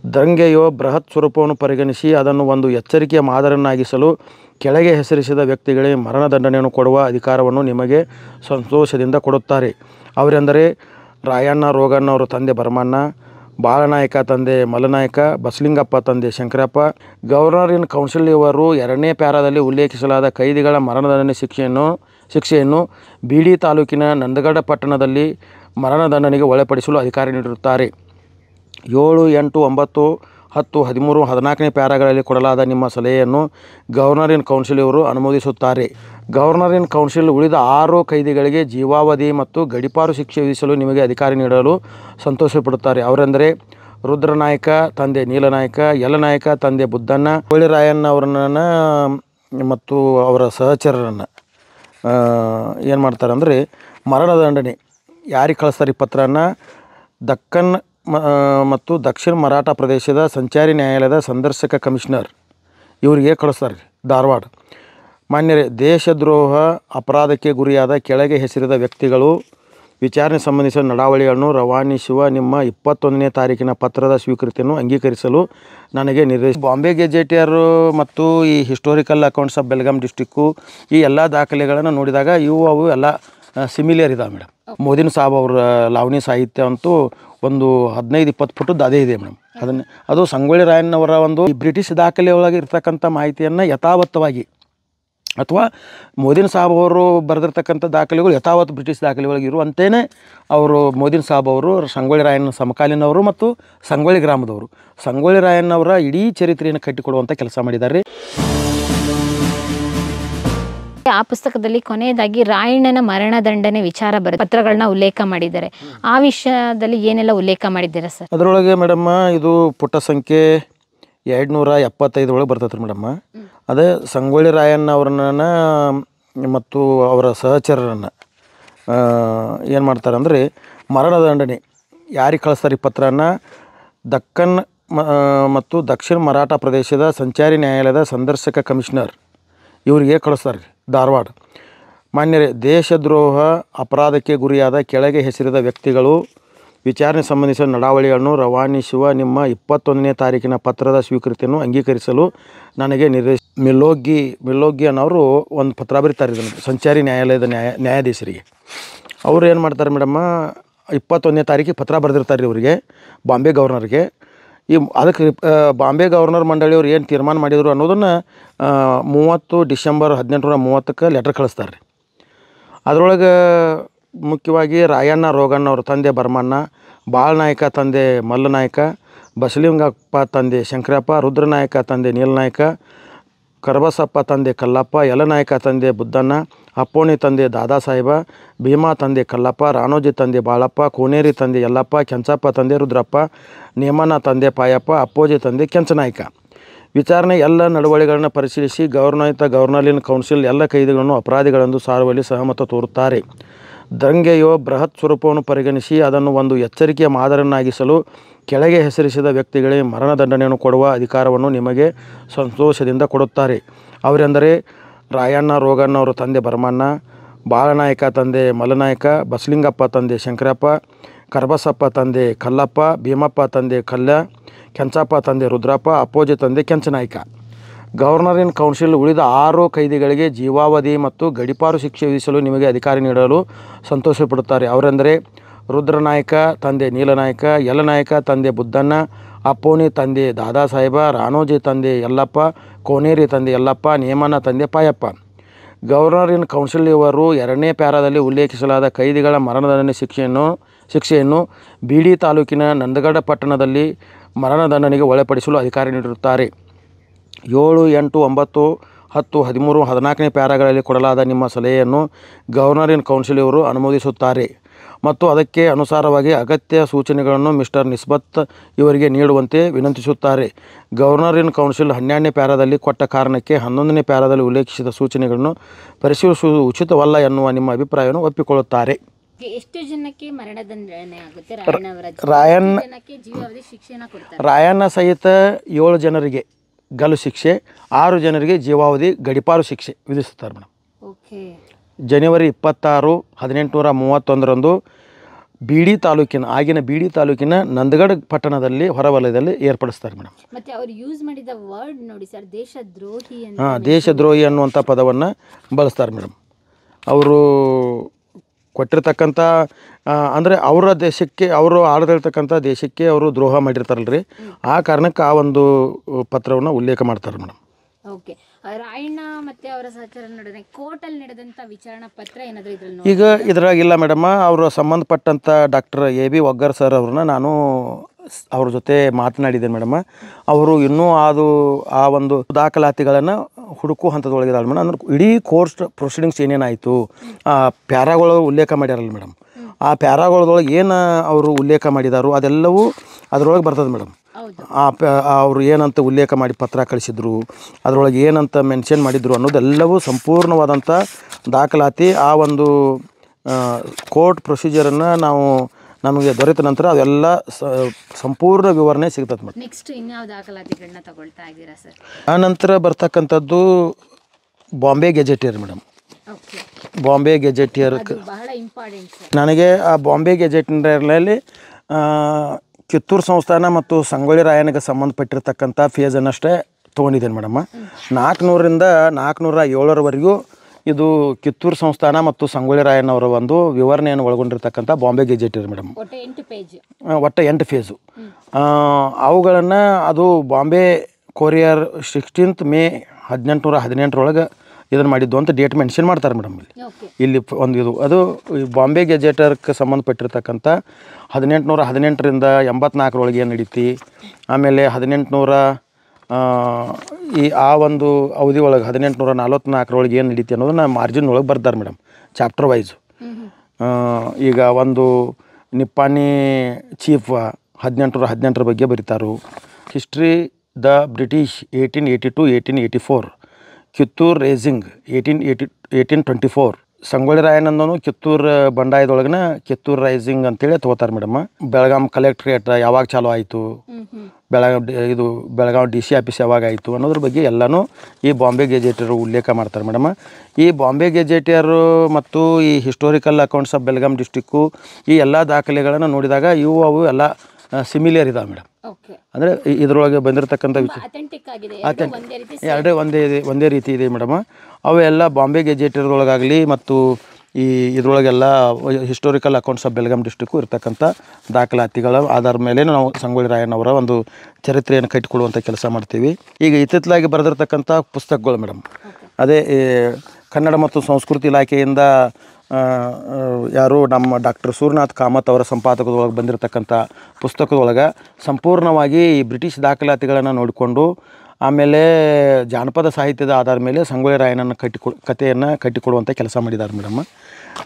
ದಂಗೆಯೋ ಬೃಹತ್ ಸ್ವರೂಪವನ್ನು ಪರಿಗಣಿಸಿ ಅದನ್ನು ಒಂದು ಎಚ್ಚರಿಕೆಯ ಮಾದರಿಯನ್ನಾಗಿಸಲು ಕೆಳಗೆ ಹೆಸರಿಸಿದ ವ್ಯಕ್ತಿಗಳಿಗೆ ಮರಣದಂಡನೆಯನ್ನು ಕೊಡುವ ಅಧಿಕಾರವನ್ನು ನಿಮಗೆ ಸಂತೋಷದಿಂದ ಕೊಡುತ್ತಾರೆ ಅವರೆಂದರೆ ರಾಯಣ್ಣ ರೋಗಣ್ಣ ಅವರ ತಂದೆ ಭರಮಣ್ಣ ಬಾಳನಾಯಕ ತಂದೆ ಮಲನಾಯಕ ಬಸಲಿಂಗಪ್ಪ ತಂದೆ ಶಂಕರಪ್ಪ ಗವರ್ನರ್ ಇನ್ ಕೌನ್ಸಿಲ್ ಇವರು ಎರಡನೇ ಪ್ಯಾರಾದಲ್ಲಿ ಉಲ್ಲೇಖಿಸಲಾದ ಕೈದಿಗಳ ಮರಣದಂಡನೆ ಶಿಕ್ಷೆಯನ್ನು ಶಿಕ್ಷೆಯನ್ನು ಬೀಡಿ ತಾಲೂಕಿನ ನಂದಗಡ ಪಟ್ಟಣದಲ್ಲಿ ಮರಣದಂಡನೆಗೆ ಒಳಪಡಿಸಲು ಅಧಿಕಾರ ನೀಡಿರುತ್ತಾರೆ ಏಳು ಎಂಟು ಒಂಬತ್ತು ಹತ್ತು ಹದಿಮೂರು ಹದಿನಾಲ್ಕನೇ ಪ್ಯಾರಾಗಳಲ್ಲಿ ಕೊಡಲಾದ ನಿಮ್ಮ ಸಲಹೆಯನ್ನು ಗವರ್ನರ್ ಇನ್ ಕೌನ್ಸಿಲ್ ಇವರು ಅನುಮೋದಿಸುತ್ತಾರೆ ಗವರ್ನರ್ ಇನ್ ಕೌನ್ಸಿಲ್ ಉಳಿದ ಆರು ಕೈದಿಗಳಿಗೆ ಜೀವಾವಧಿ ಮತ್ತು ಗಡಿಪಾರು ಶಿಕ್ಷೆ ವಿಧಿಸಲು ನಿಮಗೆ ಅಧಿಕಾರ ನೀಡಲು ಸಂತೋಷಪಡುತ್ತಾರೆ ಅವರೆಂದರೆ ರುದ್ರನಾಯಕ ತಂದೆ ನೀಲನಾಯಕ ಯಲನಾಯಕ ತಂದೆ ಬುದ್ಧಣ್ಣ ಕೋಳಿರಾಯಣ್ಣ ಅವರನ್ನ ಮತ್ತು ಅವರ ಸಹಚರರನ್ನು ಏನು ಮಾಡ್ತಾರೆ ಅಂದರೆ ಮರಣದಂಡನೆ ಯಾರಿಗೆ ಕಳಿಸ್ತಾರೆ ಈ ಪತ್ರನ ದಕ್ಕನ್ ಮ ಮತ್ತು ದಕ್ಷಿಣ ಮರಾಠ ಪ್ರದೇಶದ ಸಂಚಾರಿ ನ್ಯಾಯಾಲಯದ ಸಂದರ್ಶಕ ಕಮಿಷನರ್ ಇವರಿಗೆ ಕಳಿಸ್ತಾರೆ ಧಾರವಾಡ ಮಾನ್ಯರೇ ದೇಶದ್ರೋಹ ಅಪರಾಧಕ್ಕೆ ಗುರಿಯಾದ ಕೆಳಗೆ ಹೆಸರಿದ ವ್ಯಕ್ತಿಗಳು ವಿಚಾರಣೆ ಸಂಬಂಧಿಸಿದ ನಡಾವಳಿಗಳನ್ನು ರವಾನಿಸುವ ನಿಮ್ಮ ಇಪ್ಪತ್ತೊಂದನೇ ತಾರೀಕಿನ ಪತ್ರದ ಸ್ವೀಕೃತಿಯನ್ನು ಅಂಗೀಕರಿಸಲು ನನಗೆ ನಿರ್ದೇಶ ಬಾಂಬೆ ಗೆಜೆಟಿಯರು ಮತ್ತು ಈ historical accounts of Belgaum district ಈ ಎಲ್ಲ ದಾಖಲೆಗಳನ್ನು ನೋಡಿದಾಗ ಇವು ಅವು ಎಲ್ಲ ಸಿಮಿಲಿಯರ್ ಇದಾವೆ ಮೇಡಮ್ ಮೋದಿನ್ ಸಾಬ್ ಅವರ ಲಾವಣಿ ಸಾಹಿತ್ಯ ಅಂತೂ ಒಂದು ಹದಿನೈದು ಇಪ್ಪತ್ತು ಫುಟದ್ದು ಅದೇ ಇದೆ ಮೇಡಮ್ ಅದನ್ನು ಅದು ಸಂಗೊಳ್ಳಿ ರಾಯಣ್ಣವರ ಒಂದು ಈ ಬ್ರಿಟಿಷ್ ದಾಖಲೆ ಒಳಗೆ ಇರ್ತಕ್ಕಂಥ ಮಾಹಿತಿಯನ್ನು ಯಥಾವತ್ತವಾಗಿ ಅಥವಾ ಮೋದಿನ್ ಸಾಬ್ ಅವರು ಬರೆದಿರ್ತಕ್ಕಂಥ ದಾಖಲೆಗಳು ಯಥಾವತ್ ಬ್ರಿಟಿಷ್ ದಾಖಲೆಗಳಿಗೆ ಇರುವಂತೆಯೇ ಅವರು ಮೋದಿನ್ ಸಾಬ್ ಅವರು ಸಂಗೊಳ್ಳಿ ರಾಯಣ್ಣ ಸಮಕಾಲೀನವರು ಮತ್ತು ಸಂಗೊಳ್ಳಿ ಗ್ರಾಮದವರು ಸಂಗೊಳ್ಳಿ ರಾಯಣ್ಣವರ ಇಡೀ ಚರಿತ್ರೆಯನ್ನು ಕಟ್ಟಿಕೊಡುವಂಥ ಕೆಲಸ ಮಾಡಿದ್ದಾರೆ ಆ ಪುಸ್ತಕದಲ್ಲಿ ಕೊನೆಯದಾಗಿ ರಾಯಣ್ಣನ ಮರಣದಂಡನೆ ವಿಚಾರ ಬರುತ್ತೆ ಪತ್ರಗಳನ್ನ ಉಲ್ಲೇಖ ಮಾಡಿದ್ದಾರೆ ಆ ವಿಷಯದಲ್ಲಿ ಏನೆಲ್ಲ ಉಲ್ಲೇಖ ಮಾಡಿದ್ದೀರಾ ಸರ್ ಅದರೊಳಗೆ ಮೇಡಮ್ಮ ಇದು ಪುಟ ಸಂಖ್ಯೆ ಎರಡು ನೂರ ಎಪ್ಪತ್ತೈದರೊಳಗೆ ಬರ್ತೈತೆ ರೀ ಮೇಡಮ್ಮ ಅದೇ ಸಂಗೊಳ್ಳಿ ರಾಯಣ್ಣ ಅವ್ರನ್ನ ಮತ್ತು ಅವರ ಸಹಚರರನ್ನು ಏನು ಮಾಡ್ತಾರೆ ಅಂದರೆ ಮರಣದಂಡನೆ ಯಾರಿಗೆ ಕಳಿಸ್ತಾರೆ ಈ ಪತ್ರನ ದಕ್ಕನ್ ಮ ಮತ್ತು ದಕ್ಷಿಣ ಮರಾಠ ಪ್ರದೇಶದ ಸಂಚಾರಿ ನ್ಯಾಯಾಲಯದ ಸಂದರ್ಶಕ ಕಮಿಷನರ್ ಇವರಿಗೆ ಕಳಿಸ್ತಾರೆ ಧಾರವಾಡ ಮಾನ್ಯರೇ ದೇಶದ್ರೋಹ ಅಪರಾಧಕ್ಕೆ ಗುರಿಯಾದ ಕೆಳಗೆ ಹೆಸರಿದ ವ್ಯಕ್ತಿಗಳು ವಿಚಾರಣೆ ಸಂಬಂಧಿಸಿದ ನಡಾವಳಿಗಳನ್ನು ರವಾನಿಸುವ ನಿಮ್ಮ ಇಪ್ಪತ್ತೊಂದನೇ ತಾರೀಕಿನ ಪತ್ರದ ಸ್ವೀಕೃತಿಯನ್ನು ಅಂಗೀಕರಿಸಲು ನನಗೆ ನಿರ್ದೇಶ ಮಿಲ್ಲೋಗಿ ಮಿಲ್ಲೋಗಿ ಅನ್ನೋರು ಒಂದು ಪತ್ರ ಬರೀತಾರೆ ಇದನ್ನು ಸಂಚಾರಿ ನ್ಯಾಯಾಲಯದ ನ್ಯಾಯ ನ್ಯಾಯಾಧೀಶರಿಗೆ ಅವ್ರು ಏನು ಮಾಡ್ತಾರೆ ಮೇಡಮ್ಮ ಇಪ್ಪತ್ತೊಂದನೇ ತಾರೀಕಿಗೆ ಪತ್ರ ಬರೆದಿರ್ತಾರೆ ರೀ ಇವರಿಗೆ ಬಾಂಬೆ ಗವರ್ನರ್ಗೆ ಈ ಅದಕ್ಕೆ ಆ, ಬಾಂಬೆ ಗವರ್ನರ್ ಮಂಡಳಿಯವ್ರು ಏನು ತೀರ್ಮಾನ ಮಾಡಿದರು ಅನ್ನೋದನ್ನು ಆ, ಮೂವತ್ತು ಡಿಸೆಂಬರ್ ಹದಿನೆಂಟುನೂರ ಮೂವತ್ತಕ್ಕೆ ಲೆಟರ್ ಕಳಿಸ್ತಾರೆ ರೀ ಅದರೊಳಗೆ ಮುಖ್ಯವಾಗಿ ರಾಯಣ್ಣ ರೋಗಣ್ಣ ಅವ್ರ ತಂದೆ ಭರಮಣ್ಣ ಬಾಳನಾಯಕ ತಂದೆ ಮಲ್ಲನಾಯಕ ಬಸಲಿಂಗಪ್ಪ ತಂದೆ ಶಂಕರಪ್ಪ ರುದ್ರನಾಯಕ ತಂದೆ ನೀಲನಾಯಕ ಕರಬಸಪ್ಪ ತಂದೆ ಕಲ್ಲಪ್ಪ ಯಲನಾಯಕ ತಂದೆ ಬುದ್ದಣ್ಣ ಅಪ್ಪೋಣಿ ತಂದೆ ದಾದಾ ಸಾಹೇಬ ಭೀಮಾ ತಂದೆ ಕಲ್ಲಪ್ಪ ರಾಣೋಜಿ ತಂದೆ ಬಾಳಪ್ಪ ಕೋನೇರಿ ತಂದೆ ಯಲ್ಲಪ್ಪ ಕೆಂಚಪ್ಪ ತಂದೆ ರುದ್ರಪ್ಪ ನೇಮನ ತಂದೆ ಪಾಯಪ್ಪ ಅಪ್ಪೋಜಿ ತಂದೆ ಕೆಂಚನಾಯಕ ವಿಚಾರಣೆ ಎಲ್ಲ ನಡವಳಿಕೆಗಳನ್ನು ಪರಿಶೀಲಿಸಿ ಗವರ್ನರ್ ಗವರ್ನರ್ಲಿನ್ ಕೌನ್ಸಿಲ್ ಎಲ್ಲ ಕೈದಿಗಳನ್ನು ಅಪರಾಧಿಗಳೆಂದು ಸಾರುವಲ್ಲಿ ಸಹಮತ ತೋರುತ್ತಾರೆ ದಂಗೆಯೋ ಬೃಹತ್ ಸ್ವರೂಪವನ್ನು ಪರಿಗಣಿಸಿ ಅದನ್ನು ಒಂದು ಎಚ್ಚರಿಕೆಯ ಮಾದರಿಯನ್ನಾಗಿಸಲು ಕೆಳಗೆ ಹೆಸರಿಸಿದ ವ್ಯಕ್ತಿಗಳಿಗೆ ಮರಣದಂಡನೆಯನ್ನು ಕೊಡುವ ಅಧಿಕಾರವನ್ನು ನಿಮಗೆ ಸಂತೋಷದಿಂದ ಕೊಡುತ್ತಾರೆ ಅವರೆಂದರೆ ರಾಯಣ್ಣ ರೋಗಣ್ಣ ಅವರ ತಂದೆ ಭರಮಣ್ಣ ಬಾಳನಾಯಕ ತಂದೆ ಮಲನಾಯಕ ಬಸಲಿಂಗಪ್ಪ ತಂದೆ ಶಂಕರಪ್ಪ ಕರಬಸಪ್ಪ ತಂದೆ ಕಲ್ಲಪ್ಪ ಭೀಮಪ್ಪ ತಂದೆ ಕಲ್ಯ ಕೆಂಚಪ್ಪ ತಂದೆ ರುದ್ರಪ್ಪ ಅಪ್ಪೋಜಿ ತಂದೆ ಕೆಂಚನಾಯ್ಕ ಗವರ್ನರ್ ಇನ್ ಕೌನ್ಸಿಲ್ ಉಳಿದ ಆರು ಕೈದಿಗಳಿಗೆ ಜೀವಾವಧಿ ಮತ್ತು ಗಡಿಪಾರು ಶಿಕ್ಷೆ ವಿಧಿಸಲು ನಿಮಗೆ ಅಧಿಕಾರ ನೀಡಲು ಸಂತೋಷಪಡುತ್ತಾರೆ ಅವರೆಂದರೆ ರುದ್ರನಾಯಕ ತಂದೆ ನೀಲನಾಯಕ ಯಲನಾಯಕ ತಂದೆ ಬುದ್ದಣ್ಣ ಅಪ್ಪೋನಿ ತಂದೆ ದಾದಾ ಸಾಹೇಬ ರಾಣೋಜಿ ತಂದೆ ಯಲ್ಲಪ್ಪ ಕೋನೇರಿ ತಂದೆ ಯಲ್ಲಪ್ಪ ನೇಮನ ತಂದೆ ಪಾಯಪ್ಪ ಗವರ್ನರ್ ಇನ್ ಕೌನ್ಸಿಲ್ ಇವರು ಎರಡನೇ ಪ್ಯಾರಾದಲ್ಲಿ ಉಲ್ಲೇಖಿಸಲಾದ ಕೈದಿಗಳ ಮರಣದಂಡನೆ ಶಿಕ್ಷೆಯನ್ನು ಶಿಕ್ಷೆಯನ್ನು ಬೀಡಿ ತಾಲೂಕಿನ ನಂದಗಡ ಪಟ್ಟಣದಲ್ಲಿ ಮರಣದಂಡನೆಗೆ ಒಳಪಡಿಸಲು ಅಧಿಕಾರ ನೀಡಿರುತ್ತಾರೆ ಏಳು ಎಂಟು ಒಂಬತ್ತು ಹತ್ತು ಹದಿಮೂರು ಹದಿನಾಲ್ಕನೇ ಪ್ಯಾರಾಗಳಲ್ಲಿ ಕೊಡಲಾದ ನಿಮ್ಮ ಸಲಹೆಯನ್ನು ಗವರ್ನರ್ ಇನ್ ಕೌನ್ಸಿಲ್ ಇವರು ಅನುಮೋದಿಸುತ್ತಾರೆ ಮತ್ತು ಅದಕ್ಕೆ ಅನುಸಾರವಾಗಿ ಅಗತ್ಯ ಸೂಚನೆಗಳನ್ನು ಮಿಸ್ಟರ್ ನಿಸ್ಬತ್ ಇವರಿಗೆ ನೀಡುವಂತೆ ವಿನಂತಿಸುತ್ತಾರೆ ಗವರ್ನರ್ ಇನ್ ಕೌನ್ಸಿಲ್ ಹನ್ನೆರಡನೇ ಪ್ಯಾರಾದಲ್ಲಿ ಕೊಟ್ಟ ಕಾರಣಕ್ಕೆ ಹನ್ನೊಂದನೇ ಪ್ಯಾರಾದಲ್ಲಿ ಉಲ್ಲೇಖಿಸಿದ ಸೂಚನೆಗಳನ್ನು ಪರಿಶೀಲಿಸುವುದು ಉಚಿತವಲ್ಲ ಎನ್ನುವ ನಿಮ್ಮ ಅಭಿಪ್ರಾಯವನ್ನು ಒಪ್ಪಿಕೊಳ್ಳುತ್ತಾರೆ ಎಷ್ಟು ಜನಕ್ಕೆ ಮರಣದಂಡನೆ ಆಗುತ್ತೆ ರಾಯನ್ ಜನಕ್ಕೆ ಜೀವಾವಧಿ ಶಿಕ್ಷೆನ ಕೊಡ್ತಾರೆ ರಾಯಣ್ಣ ಸಹಿತ ಏಳು ಜನರಿಗೆ ಗಲ್ಲು ಶಿಕ್ಷೆ ಆರು ಜನರಿಗೆ ಜೀವಾವಧಿ ಗಡಿಪಾರು ಶಿಕ್ಷೆ ವಿಧಿಸುತ್ತಾರೆ ಮೇಡಮ್ ಓಕೆ ಜನವರಿ ಇಪ್ಪತ್ತಾರು ಹದಿನೆಂಟುನೂರ ಮೂವತ್ತೊಂದರಂದು ಬೀಡಿ ತಾಲೂಕಿನ ಆಗಿನ ಬೀಡಿ ತಾಲೂಕಿನ ನಂದಗಢ ಪಟ್ಟಣದಲ್ಲಿ ಹೊರವಲಯದಲ್ಲಿ ಏರ್ಪಡಿಸ್ತಾರೆ ಮೇಡಮ್ ಮತ್ತೆ ಅವ್ರು ಯೂಸ್ ಮಾಡಿದ ವರ್ಡ್ ನೋಡಿ ಸರ್ ದೇಶದ್ರೋಹಿ ಅಂತ ಹಾಂ ದೇಶದ್ರೋಹಿ ಅನ್ನುವಂಥ ಪದವನ್ನು ಬಳಸ್ತಾರೆ ಮೇಡಮ್ ಅವರು ಕೊಟ್ಟಿರ್ತಕ್ಕಂಥ ಅಂದರೆ ಅವರ ದೇಶಕ್ಕೆ ಅವರು ಆಳ್ದಿರ್ತಕ್ಕಂಥ ದೇಶಕ್ಕೆ ಅವರು ದ್ರೋಹ ಮಾಡಿರ್ತಾರಲ್ಲ ರೀ ಆ ಕಾರಣಕ್ಕೆ ಆ ಒಂದು ಪತ್ರವನ್ನು ಉಲ್ಲೇಖ ಮಾಡ್ತಾರೆ ಮೇಡಮ್ ಓಕೆ ರಾಯಣ್ಣ ಮತ್ತೆ ಅವರ ಸಹಚರ ನಡುವೆ ಕೋರ್ಟಲ್ಲಿ ನಡೆದಂತ ವಿಚಾರಣಾ ಪತ್ರ ಏನಾದರೂ ಇದ್ರಲ್ಲಿ ಈಗ ಇದ್ರಾಗಿಲ್ಲ ಮೇಡಮ್ ಅವರು ಸಂಬಂಧಪಟ್ಟಂಥ ಡಾಕ್ಟರ್ ಎ ಬಿ ಒಗ್ಗರ್ ಸರ್ ಅವ್ರನ್ನ ನಾನು ಸ್- ಅವ್ರ ಜೊತೆ ಮಾತನಾಡಿದ್ದೇನೆ ಮೇಡಮ್ ಅವರು ಇನ್ನೂ ಅದು ಆ ಒಂದು ದಾಖಲಾತಿಗಳನ್ನು ಹುಡುಕೋ ಹಂತದೊಳಗಿದಾಳೆ ಮೇಡಮ್ ಅಂದ್ರೆ ಇಡೀ ಕೋರ್ಸ್ ಪ್ರೊಸೀಡಿಂಗ್ಸ್ ಏನೇನಾಯಿತು ಆ ಪ್ಯಾರಾಗಳು ಉಲ್ಲೇಖ ಮಾಡ್ಯಾರಲ್ಲ ಮೇಡಮ್ ಆ ಪ್ಯಾರಾಗಳದೊಳಗೆ ಏನು ಅವರು ಉಲ್ಲೇಖ ಮಾಡಿದಾರೋ ಅದೆಲ್ಲವೂ ಅದರೊಳಗೆ ಬರ್ತದೆ ಮೇಡಮ್ ಹೌದು ಆ ಪ ಅವರು ಏನಂತ ಉಲ್ಲೇಖ ಮಾಡಿ ಪತ್ರ ಕಳಿಸಿದ್ರು ಅದರೊಳಗೆ ಏನಂತ ಮೆನ್ಷನ್ ಮಾಡಿದ್ರು ಅನ್ನೋದೆಲ್ಲವೂ ಸಂಪೂರ್ಣವಾದಂಥ ದಾಖಲಾತಿ ಆ ಒಂದು ಕೋರ್ಟ್ ಪ್ರೊಸೀಜರನ್ನು ನಾವು ನಮಗೆ ದೊರೆತ ನಂತರ ಅದೆಲ್ಲ ಸ ಸಂಪೂರ್ಣ ವಿವರಣೆ ಸಿಗ್ತದೆ ಮೇಡಮ್ ನೆಕ್ಸ್ಟ್ ಇನ್ಯಾವ ದಾಖಲಾತಿಗಳನ್ನ ತಗೊಳ್ತಾ ಇದ್ದೀರಾ ಸರ್ ಆ ನಂತರ ಬರ್ತಕ್ಕಂಥದ್ದು Bombay gazetteer madam okay Bombay gazetteer ಅದು ಬಹಳ ಇಂಪಾರ್ಟೆಂಟ್ ಸರ್ ನನಗೆ ಆ ಬಾಂಬೆ ಗೆಜೆಟಿನಲ್ಲಿ ಕಿತ್ತೂರು ಸಂಸ್ಥಾನ ಮತ್ತು ಸಂಗೊಳ್ಳಿ ರಾಯನಿಗೆ ಸಂಬಂಧಪಟ್ಟಿರ್ತಕ್ಕಂಥ ಫೇಜನ್ನಷ್ಟೇ ತೊಗೊಂಡಿದ್ದೇನೆ ಮೇಡಮ್ಮ ನಾಲ್ಕುನೂರರಿಂದ ನಾಲ್ಕುನೂರ ಏಳರವರೆಗೂ ಇದು ಕಿತ್ತೂರು ಸಂಸ್ಥಾನ ಮತ್ತು ಸಂಗೊಳ್ಳಿ ರಾಯನವರ ಒಂದು ವಿವರಣೆಯನ್ನು ಒಳಗೊಂಡಿರ್ತಕ್ಕಂಥ ಬಾಂಬೆ ಗೆಜೆಟಿಯರ್ ಮೇಡಮ್ ಒಟ್ಟು ಎಂಟು ಪೇಜ್ ಆ, ಒಟ್ಟು ಎಂಟು ಫೇಸು ಅವುಗಳನ್ನು ಅದು ಬಾಂಬೆ ಕೊರಿಯರ್ ಸಿಕ್ಸ್ಟೀನ್ತ್ ಮೇ ಹದಿನೆಂಟುನೂರ ಹದಿನೆಂಟರೊಳಗೆ ಇದನ್ನು ಮಾಡಿದ್ದು ಅಂತ ಡೇಟ್ ಮೆನ್ಷನ್ ಮಾಡ್ತಾರೆ ಮೇಡಮ್ ಇಲ್ಲಿ ಓಕೆ ಇಲ್ಲಿ ಪ- ಒಂದು ಇದು ಅದು ಈ ಬಾಂಬೆ ಗೆಜೆಟರ್ಗೆ ಸಂಬಂಧಪಟ್ಟಿರ್ತಕ್ಕಂಥ ಹದಿನೆಂಟುನೂರ ಹದಿನೆಂಟರಿಂದ ಎಂಬತ್ನಾಲ್ಕರೊಳಗೆ ಏನು ನಡೀತಿ ಆಮೇಲೆ ಹದಿನೆಂಟುನೂರ ಈ ಆ ಒಂದು ಅವಧಿ ಒಳಗೆ ಹದಿನೆಂಟುನೂರ ನಲ್ವತ್ನಾಲ್ಕರೊಳಗೆ ಏನು ನಡೀತಿ ಅನ್ನೋದನ್ನ ಮಾರ್ಜಿನ್ ಒಳಗೆ ಬರ್ತಾರೆ ಮೇಡಮ್ ಚಾಪ್ಟರ್ ವೈಸು ಈಗ ಒಂದು ನಿಪ್ಪಾಣಿ ಚೀಫ್ ಹದಿನೆಂಟುನೂರ ಹದಿನೆಂಟರ ಬಗ್ಗೆ ಬರೀತಾರು history the British eighteen eighty two eighteen eighty four Kittur rising eighteen eighty eighteen twenty four Sangolli ರಾಯನಂದನು ಕಿತ್ತೂರು ಬಂಡಾಯದೊಳಗನ ಕಿತ್ತೂರು ರೈಸಿಂಗ್ ಅಂತೇಳಿ ತಗೋತಾರೆ ಮೇಡಮ್ ಬೆಳಗಾಂ ಕಲೆಕ್ಟ್ರೇಟ್ ಯಾವಾಗ ಚಾಲೂ ಆಯಿತು ಹ್ಮ್ ಹ್ಮ್ ಬೆಳಗಾಂ ಡಿ- ಇದು ಬೆಳಗಾವಿ ಡಿ ಸಿ ಆಫೀಸ್ ಯಾವಾಗ ಆಯಿತು ಅನ್ನೋದ್ರ ಬಗ್ಗೆ ಎಲ್ಲನೂ ಈ ಬಾಂಬೆ ಗೆಜೆಟಿಯರು ಉಲ್ಲೇಖ ಮಾಡ್ತಾರೆ ಮೇಡಮ್ ಈ ಬಾಂಬೆ ಗೆಜೆಟಿಯರು ಮತ್ತು ಈ historical accounts of Belgaum district ಈ ಎಲ್ಲ ದಾಖಲೆಗಳನ್ನು ನೋಡಿದಾಗ ಇವು ಅವು ಎಲ್ಲ ಸಿಮಿಲಿಯರ್ ಇದಾವೆ ಮೇಡಮ್ ಓಕೆ ಅಂದರೆ ಇದರೊಳಗೆ ಬಂದಿರತಕ್ಕಂಥ ವಿಚಾರ ಅಥೆಂಟಿಕ್ ಆಗಿದೆ ಎರಡು ಒಂದೇ ರೀತಿ ಎರಡೇ ಒಂದೇ ಇದೆ ಒಂದೇ ರೀತಿ ಇದೆ ಮೇಡಮ್ ಅವೆಲ್ಲ ಬಾಂಬೆ ಗೆಜೆಟಿಯರ್ದೊಳಗಾಗಲಿ ಮತ್ತು ಈ ಇದ್ರೊಳಗೆಲ್ಲ historical accounts of Belgaum district ಇರ್ತಕ್ಕಂಥ ದಾಖಲಾತಿಗಳ ಆಧಾರದ ಮೇಲೆ ನಾವು ಸಂಗೊಳ್ಳಿ ರಾಯಣ್ಣವರ ಒಂದು ಚರಿತ್ರೆಯನ್ನು ಕಟ್ಟಿಕೊಡುವಂಥ ಕೆಲಸ ಮಾಡ್ತೀವಿ ಈಗ ಇತ್ತಿತ್ತಲಾಗಿ ಬರೆದಿರ್ತಕ್ಕಂಥ ಪುಸ್ತಕಗಳು ಮೇಡಮ್ ಅದೇ ಈ ಕನ್ನಡ ಮತ್ತು ಸಂಸ್ಕೃತಿ ಇಲಾಖೆಯಿಂದ ಆ, ಆ, ಯಾರು ನಮ್ಮ ಡಾಕ್ಟರ್ ಸೂರ್ಯನಾಥ್ ಕಾಮತ್ ಅವರ ಸಂಪಾದಕದೊಳಗೆ ಬಂದಿರತಕ್ಕಂಥ ಪುಸ್ತಕದೊಳಗೆ ಸಂಪೂರ್ಣವಾಗಿ ಈ ಬ್ರಿಟಿಷ್ ದಾಖಲಾತಿಗಳನ್ನು ನೋಡಿಕೊಂಡು ಆಮೇಲೆ ಜಾನಪದ ಸಾಹಿತ್ಯದ ಆಧಾರದ ಮೇಲೆ ಸಂಗೊಳ್ಳಿ ರಾಯಣ್ಣನ ಕಟ್ಟಿಕೊಡು ಕಥೆಯನ್ನು ಕಟ್ಟಿಕೊಡುವಂಥ ಕೆಲಸ ಮಾಡಿದ್ದಾರೆ ಮೇಡಮ್